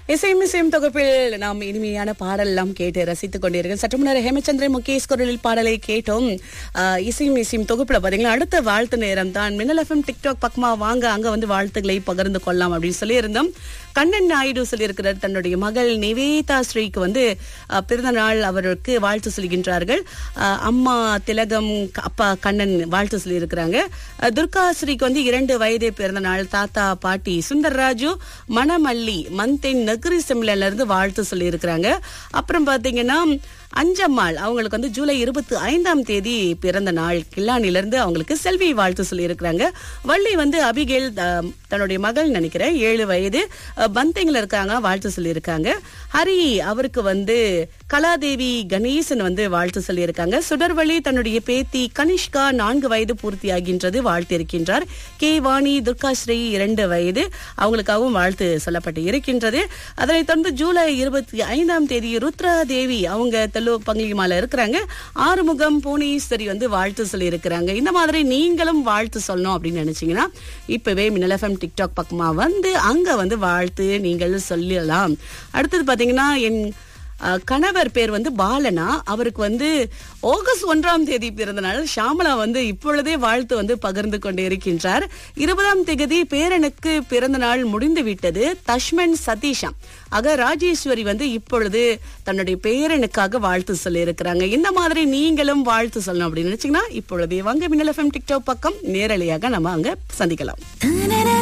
இசையும் இசையும் தொகுப்பில் நாம் இனிமையான பாடல் எல்லாம் கேட்டு ரசித்துக் கொண்டிருக்கோம் சற்று முன்னர் ஹேமச்சந்திரன் முகேஷ் குரலில் பாடலை கேட்டோம் ஆஹ் இசையும் இசையும் தொகுப்புல பாத்தீங்கன்னா அடுத்த வாழ்த்து நேரம் தான் மின்னல் எஃப்எம் டிக்டாக் பக்கமா வாங்க அங்க வந்து வாழ்த்துக்களை பகிர்ந்து கொள்ளலாம் அப்படின்னு சொல்லி இருந்தோம் கண்ணன் நாயுடு சொல்லியிருக்கிறார் தன்னுடைய மகள் நிவேதா ஸ்ரீக்கு வந்து ஆஹ் பிறந்த நாள் அவருக்கு வாழ்த்து சொல்கின்றார்கள் ஆஹ் அம்மா திலகம் க- அப்பா கண்ணன் வாழ்த்து சொல்லியிருக்கிறாங்க ஆஹ் துர்கா ஸ்ரீக்கு வந்து இரண்டு வயதே பிறந்த நாள் தாத்தா பாட்டி சுந்தர்ராஜு மணமல்லி மந்தேன் நகரி சிம்லன்ல இருந்து வாழ்த்து சொல்லியிருக்கிறாங்க அப்புறம் பாத்தீங்கன்னா அஞ்சம்மாள் அவங்களுக்கு வந்து ஜூலை இருபத்தி ஐந்தாம் தேதி பிறந்த நாள் கில்லானில இருந்து அவங்களுக்கு செல்வி வாழ்த்து சொல்லியிருக்கிறாங்க வள்ளி வந்து அபிகேல் த- தன்னுடைய மகள் நினைக்கிறேன் ஏழு வயது அஹ், பந்தேங்ல இருக்காங்க வாழ்த்து சொல்லியிருக்காங்க ஹரி அவருக்கு வந்து கலாதேவி கணேசன் வந்து வாழ்த்து சொல்லியிருக்காங்க சுடர்வழி தன்னுடைய பேத்தி கனிஷ்கா நான்கு வயது பூர்த்தியாகின்றது வாழ்த்து இருக்கின்றார் கே வாணி துர்காஸ்ரீ இரண்டு வயது அவங்களுக்காகவும் வாழ்த்து சொல்லப்பட்டு இருக்கின்றது அதனைத் தொடர்ந்து ஜூலை இருபத்தி ஐந்தாம் தேதி ருத்ரா தேவி அவங்க தெல்லு பங்கிலிமால இருக்கிறாங்க ஆறுமுகம் புவனேஸ்வரி வந்து வாழ்த்து சொல்லி இருக்கிறாங்க இந்த மாதிரி நீங்களும் வாழ்த்து சொல்லணும் அப்படின்னு நினைச்சீங்கன்னா இப்பவே மின்னல் எஃப்எம் டிக்டாக் பக்கமா வந்து அங்க வந்து வாழ்த்து நீங்கள் சொல்லலாம் அடுத்தது பாத்தீங்கன்னா என் அஹ், கணவர் பேர் வந்து பாலனா அவருக்கு வந்து ஆகஸ்ட் ஒன்றாம் தேதி பிறந்த நாள் ஷாமலா வந்து இப்பொழுதே வாழ்த்து வந்து பகிர்ந்து கொண்டு இருக்கின்றார் இருபதாம் தேதி பேரனுக்கு பிறந்த நாள் முடிந்து விட்டது தஷ்மன் சதீஷா ஆக ராஜேஸ்வரி வந்து இப்பொழுது தன்னுடைய பேரனுக்காக வாழ்த்து சொல்லி இருக்கிறாங்க இந்த மாதிரி நீங்களும் வாழ்த்து சொல்லணும் அப்படின்னு நினைச்சீங்கன்னா இப்பொழுதே வாங்க மின்னல் எஃப்எம் டிக்டாக் பக்கம் நேரலையாக நம்ம அங்க சந்திக்கலாம் தனனன